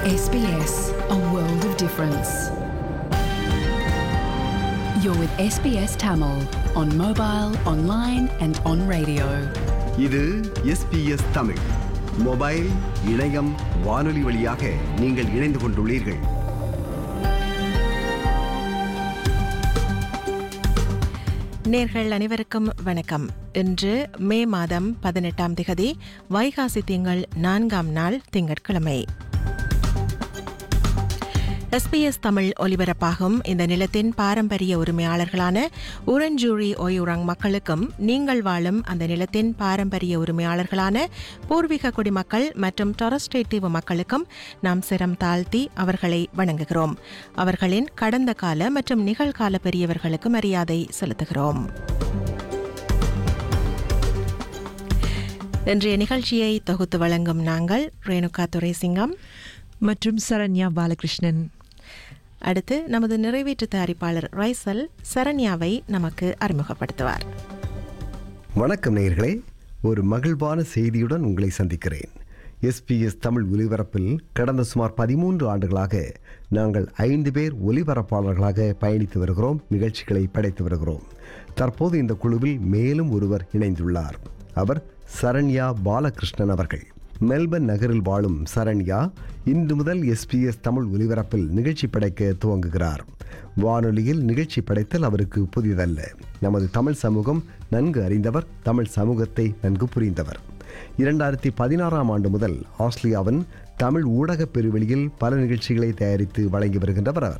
SBS, a world of difference. You're with SBS Tamil on mobile, online, and on radio. இது SBS Tamil mobile இணையம் வானொலி வழியாக நீங்கள் இணைந்து கொண்டுள்ளீர்கள் நேர்கள் அனைவருக்கும் வணக்கம் இன்று மே மாதம் பதினெட்டாம் திகதி வைகாசி திங்கள் நான்காம் நாள் திங்கட்கிழமை எஸ்பிஎஸ் தமிழ் ஒலிபரப்பாகும் இந்த நிலத்தின் பாரம்பரிய உரிமையாளர்களான உரஞ்சூரி ஒயுரங் மக்களுக்கும் நீங்கள் வாழும் அந்த நிலத்தின் பாரம்பரிய உரிமையாளர்களான பூர்வீக குடிமக்கள் மற்றும் டொரஸ்டேட் தீவு மக்களுக்கும் நாம் சிரம் தாழ்த்தி அவர்களை வணங்குகிறோம் அவர்களின் கடந்த கால மற்றும் நிகழ்கால பெரியவர்களுக்கு மரியாதை செலுத்துகிறோம் இன்றைய நிகழ்ச்சியை தொகுத்து வழங்கும் நாங்கள் ரேணுகா துரைசிங்கம் மற்றும் சரண்யா பாலகிருஷ்ணன் அடுத்து நமது நிறைவேற்று தயாரிப்பாளர் ரைசல் சரண்யாவை நமக்கு அறிமுகப்படுத்துவார் வணக்கம் நேயர்களே ஒரு மகிழ்வான செய்தியுடன் உங்களை சந்திக்கிறேன் எஸ்பிஎஸ் தமிழ் ஒலிபரப்பில் கடந்த சுமார் பதிமூன்று ஆண்டுகளாக நாங்கள் ஐந்து பேர் ஒலிபரப்பாளர்களாக பயணித்து வருகிறோம் நிகழ்ச்சிகளை படைத்து வருகிறோம் தற்போது இந்த குழுவில் மேலும் ஒருவர் இணைந்துள்ளார் அவர் சரண்யா பாலகிருஷ்ணன் அவர்கள் மெல்பர்ன் நகரில் வாழும் சரண்யா இன்று முதல் எஸ்பிஎஸ் தமிழ் ஒலிபரப்பில் நிகழ்ச்சி படைக்க துவங்குகிறார் வானொலியில் நிகழ்ச்சி படைத்தல் அவருக்கு புதிதல்ல நமது தமிழ் சமூகம் நன்கு அறிந்தவர் தமிழ் சமூகத்தை நன்கு புரிந்தவர் இரண்டாயிரத்தி பதினாறாம் ஆண்டு முதல் ஆஸ்திரேலியாவின் தமிழ் ஊடகப் பெருவெளியில் பல நிகழ்ச்சிகளை தயாரித்து வழங்கி வருகின்றவர் அவர்